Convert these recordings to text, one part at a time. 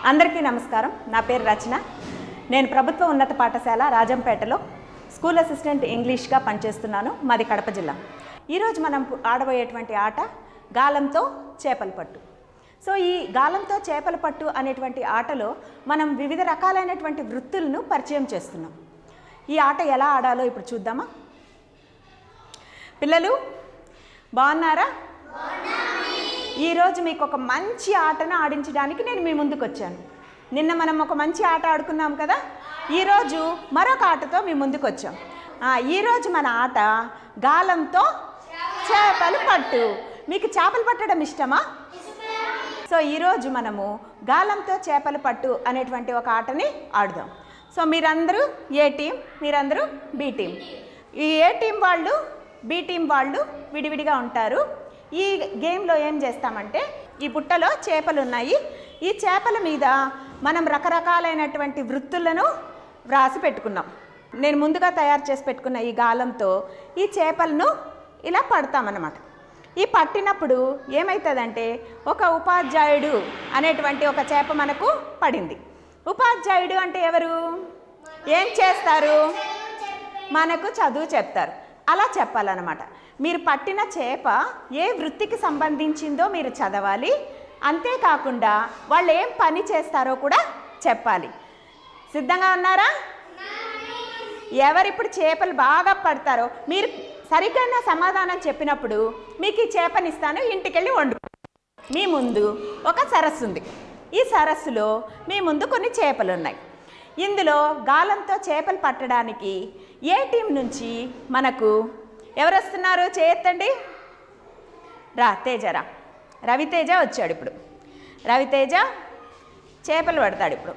అందరికీ నమస్కారం నా పేరు రచన నేను ప్రభుత్వ ఉన్నత పాఠశాల రాజంపేటలో స్కూల్ అసిస్టెంట్ ఇంగ్లీష్గా పనిచేస్తున్నాను మాది కడప జిల్లా ఈరోజు మనం పు- ఆడబోయేటువంటి ఆట గాలంతో చేపల పట్టు సో ఈ గాలంతో చేపల పట్టు అనేటువంటి ఆటలో మనం వివిధ రకాలైనటువంటి వృత్తులను పరిచయం చేస్తున్నాం ఈ ఆట ఎలా ఆడాలో ఇప్పుడు చూద్దామా పిల్లలు బాగున్నారా ఈరోజు మీకు ఒక మంచి ఆటను ఆడించడానికి నేను మీ ముందుకు వచ్చాను నిన్న మనం ఒక మంచి ఆట ఆడుకున్నాం కదా ఈరోజు మరొక ఆటతో మీ ముందుకు వచ్చాం ఆ, ఈరోజు మన ఆట గాలంతో చేపలు పట్టు మీకు చేపలు పట్టడం ఇష్టమా సో ఈరోజు మనము గాలంతో చేపలు పట్టు అనేటువంటి ఒక ఆటని ఆడుదాం సో మీరందరూ ఏ టీం మీరందరూ బి టీం ఈ ఏ టీం వాళ్ళు బి టీం వాళ్ళు విడివిడిగా ఉంటారు ఈ గేమ్లో ఏం చేస్తామంటే ఈ బుట్టలో చేపలు ఉన్నాయి ఈ చేపల మీద మనం రకరకాలైనటువంటి వృత్తులను వ్రాసి పెట్టుకున్నాం నేను ముందుగా తయారు చేసి పెట్టుకున్న ఈ గాలంతో ఈ చేపలను ఇలా పడతామన్నమాట ఈ పట్టినప్పుడు ఏమవుతుందంటే ఒక ఉపాధ్యాయుడు అనేటువంటి ఒక చేప మనకు పడింది ఉపాధ్యాయుడు అంటే ఎవరు ఏం చేస్తారు మనకు చదువు చెప్తారు అలా చెప్పాలన్నమాట మీరు పట్టిన చేప ఏ వృత్తికి సంబంధించిందో మీరు చదవాలి అంతేకాకుండా వాళ్ళు ఏం పని చేస్తారో కూడా చెప్పాలి సిద్ధంగా ఉన్నారా ఎవరిప్పుడు చేపలు బాగా పడతారో మీరు సరిగ్గా సమాధానం చెప్పినప్పుడు మీకు ఈ చేపనిస్తాను ఇంటికెళ్ళి వండు మీ ముందు ఒక సరస్సు ఉంది ఈ సరస్సులో మీ ముందు కొన్ని చేపలు ఉన్నాయి ఇందులో గాలంతో చేపలు పట్టడానికి ఏ టీం నుంచి మనకు ఎవరు వస్తున్నారు చేయొత్తండి రా తేజరా రవితేజ వచ్చాడు ఇప్పుడు రవితేజ చేపలు పడతాడు ఇప్పుడు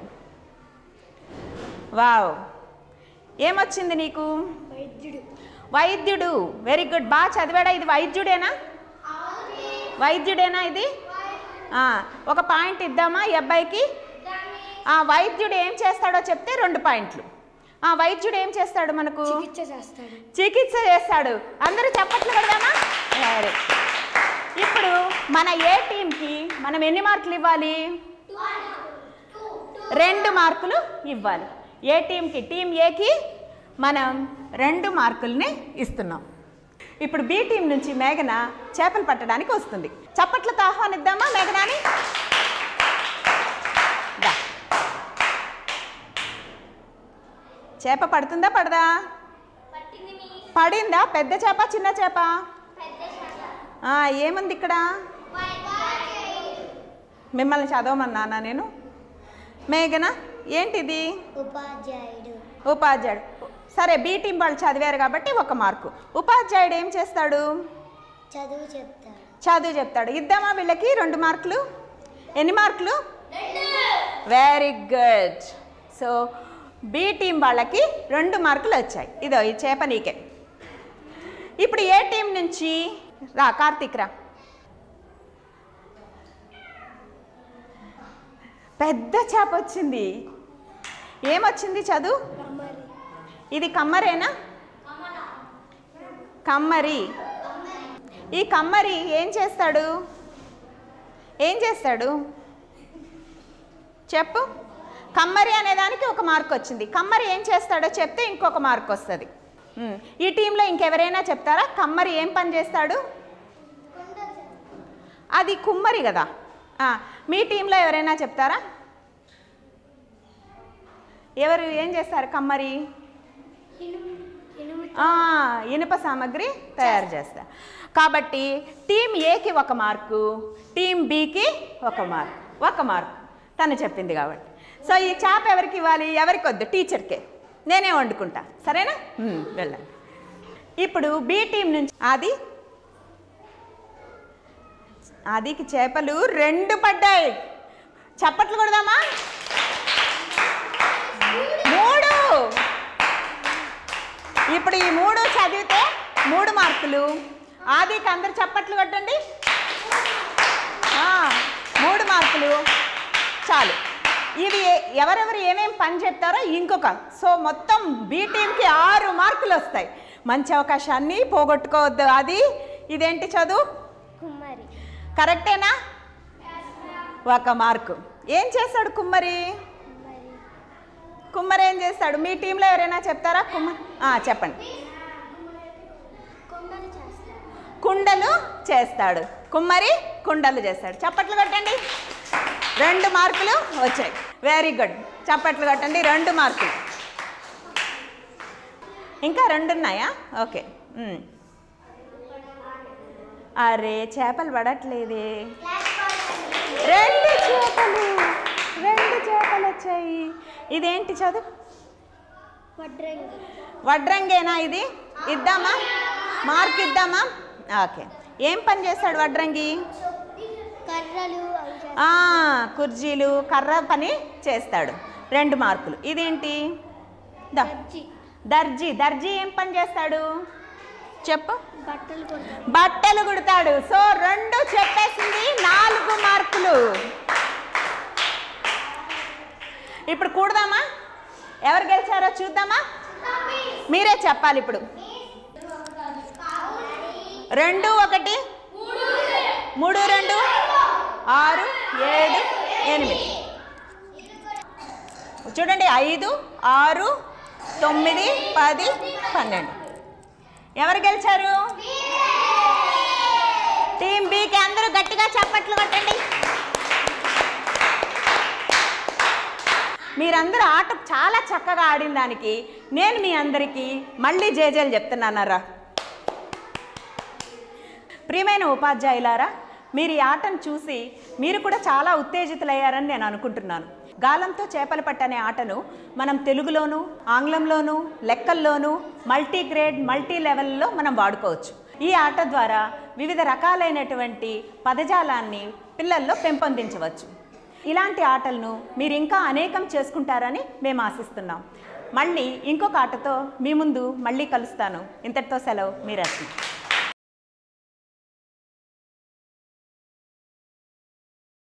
వావ్ ఏమొచ్చింది నీకు వైద్యుడు వైద్యుడు వెరీ గుడ్ బాగా చదివాడా ఇది వైద్యుడేనా వైద్యుడేనా ఇది ఆ, ఒక పాయింట్ ఇద్దామా ఈ అబ్బాయికి ఆ వైద్యుడు ఏం చేస్తాడో చెప్తే రెండు పాయింట్లు ఆ వైద్యుడు ఏం చేస్తాడు మనకు చికిత్స చేస్తాడు చికిత్స చేస్తాడు అందరూ చప్పట్లు కొడదామా సరే ఇప్పుడు మన ఏ టీంకి మనం ఎన్ని మార్కులు ఇవ్వాలి రెండు మార్కులు ఇవ్వాలి ఏ టీంకి టీం ఏకి మనం రెండు మార్కుల్ని ఇస్తున్నాం ఇప్పుడు బి టీం నుంచి మేఘన చేపలు పట్టడానికి వస్తుంది చప్పట్లతో ఆహ్వానిద్దామా మేఘనాని దా. చేప పడుతుందా పడదా పడిందా పెద్ద చేప చిన్న చేప ఆ, ఏముంది ఇక్కడ మిమ్మల్ని చదవమన్నానా నేను మేఘన ఏంటిది ఉపాధ్యాయుడు ఉపాధ్యాయుడు సరే బి టీం వాళ్ళు చదివారు కాబట్టి ఒక మార్కు ఉపాధ్యాయుడు ఏం చేస్తాడు చదువు చెప్తాడు చదువు చెప్తాడు ఇద్దామా వీళ్ళకి రెండు మార్కులు ఎన్ని మార్కులు very good so B team వాళ్ళకి రెండు మార్కులు వచ్చాయి ఇదో ఈ చేప నీకే ఇప్పుడు ఏ టీం నుంచి రా కార్తీక్ రా పెద్ద చేప వచ్చింది ఏమొచ్చింది చదువు ఇది కమ్మరేనా కమ్మరి ఈ కమ్మరి ఏం చేస్తాడు ఏం చేస్తాడు చెప్పు కమ్మరి అనే దానికి ఒక మార్క్ వచ్చింది కమ్మరి ఏం చేస్తాడో చెప్తే ఇంకొక మార్క్ వస్తుంది ఉమ్, ఈ టీంలో ఇంకెవరైనా చెప్తారా కమ్మరి ఏం పని చేస్తాడు అది కుమ్మరి కదా ఆ, మీ టీంలో ఎవరైనా చెప్తారా ఎవరు ఏం చేస్తారు కమ్మరి ఆ, ఇనుప సామాగ్రి తయారు చేస్తా కాబట్టి టీం ఏకి ఒక మార్కు టీం బికి ఒక మార్క్ ఒక మార్క్ తను చెప్పింది కాబట్టి సో ఈ చేప ఎవరికి ఇవ్వాలి ఎవరికి వద్దు టీచర్కే నేనే వండుకుంటా సరేనా ఉమ్, వెళ్ళండి ఇప్పుడు బి టీం నుంచి అది ఆదికి చేపలు రెండు పడ్డాయి చప్పట్లు కొడదామా మూడు ఇప్పుడు ఈ మూడు చదివితే మూడు మార్కులు ఆదికి అందరు చప్పట్లు కొట్టండి ఆ, మూడు మార్కులు చాలు ఇవి ఎవరెవరు ఏమేం పని చెప్తారో ఇంకొక సో మొత్తం బి టీంకి ఆరు మార్కులు వస్తాయి మంచి అవకాశాన్ని పోగొట్టుకోవద్దు అది ఇదేంటి చదువు కుమ్మరి కరెక్టేనా ఒక మార్కు ఏం చేస్తాడు కుమ్మరి కుమ్మరి ఏం చేస్తాడు మీ టీంలో ఎవరైనా చెప్తారా కుమ్మరి ఆ, చెప్పండి కొండలు చేస్తాడు కుండలు చేస్తాడు కుమ్మరి కుండలు చేస్తాడు చప్పట్లు కొట్టండి రెండు మార్కులు వచ్చాయి వెరీ గుడ్ చప్పట్లు కొట్టండి రెండు మార్కులు ఇంకా రెండు ఉన్నాయా ఓకే ఉమ్. అరే చేపలు పడట్లేదే రెండు చేపలు రెండు చేపలు వచ్చాయి ఇదేంటి చదువు వడ్రంగి వడ్రంగేనా ఇది ఇద్దామా మార్క్ ఇద్దామా ఓకే ఏం పని చేస్తాడు వడ్రంగి కర్రలు అవి చేస్తాడు. ఆ, కుర్చీలు కర్ర పని చేస్తాడు రెండు మార్కులు ఇదేంటి దా దర్జీ దర్జీ దర్జీ ఏం పని చేస్తాడు చెప్పు బట్టలు కొడతాడు బట్టలు కుడతాడు సో రెండు చెప్పేసింది నాలుగు మార్కులు ఇప్పుడు కూడదామా ఎవరు గెలిచారో చూద్దామా మీరే చెప్పాలి ఇప్పుడు రెండు ఒకటి మూడు రెండు ఆరు ఏడు ఎనిమిది చూడండి ఐదు ఆరు తొమ్మిది పది పన్నెండు ఎవరు గెలిచారు టీం బికి అందరూ గట్టిగా చప్పట్లు కొట్టండి మీరందరూ ఆట చాలా చక్కగా ఆడిన దానికి నేను మీ అందరికీ మళ్ళీ జేజేలు చెప్తున్నానరా ప్రియమైన ఉపాధ్యాయులారా మీరు ఈ ఆటను చూసి మీరు కూడా చాలా ఉత్తేజితులయ్యారని నేను అనుకుంటున్నాను గాలంతో చేపలు పట్టనే ఆటను మనం తెలుగులోను ఆంగ్లంలోను లెక్కల్లోనూ మల్టీ గ్రేడ్ మల్టీ లెవెల్లో మనం వాడుకోవచ్చు ఈ ఆట ద్వారా వివిధ రకాలైనటువంటి పదజాలాన్ని పిల్లల్లో పెంపొందించవచ్చు ఇలాంటి ఆటలను మీరు ఇంకా అనేకం చేసుకుంటారని మేము ఆశిస్తున్నాం మళ్ళీ ఇంకొక ఆటతో మీ ముందు మళ్ళీ కలుస్తాను ఇంతటితో సెలవు మీరస్తి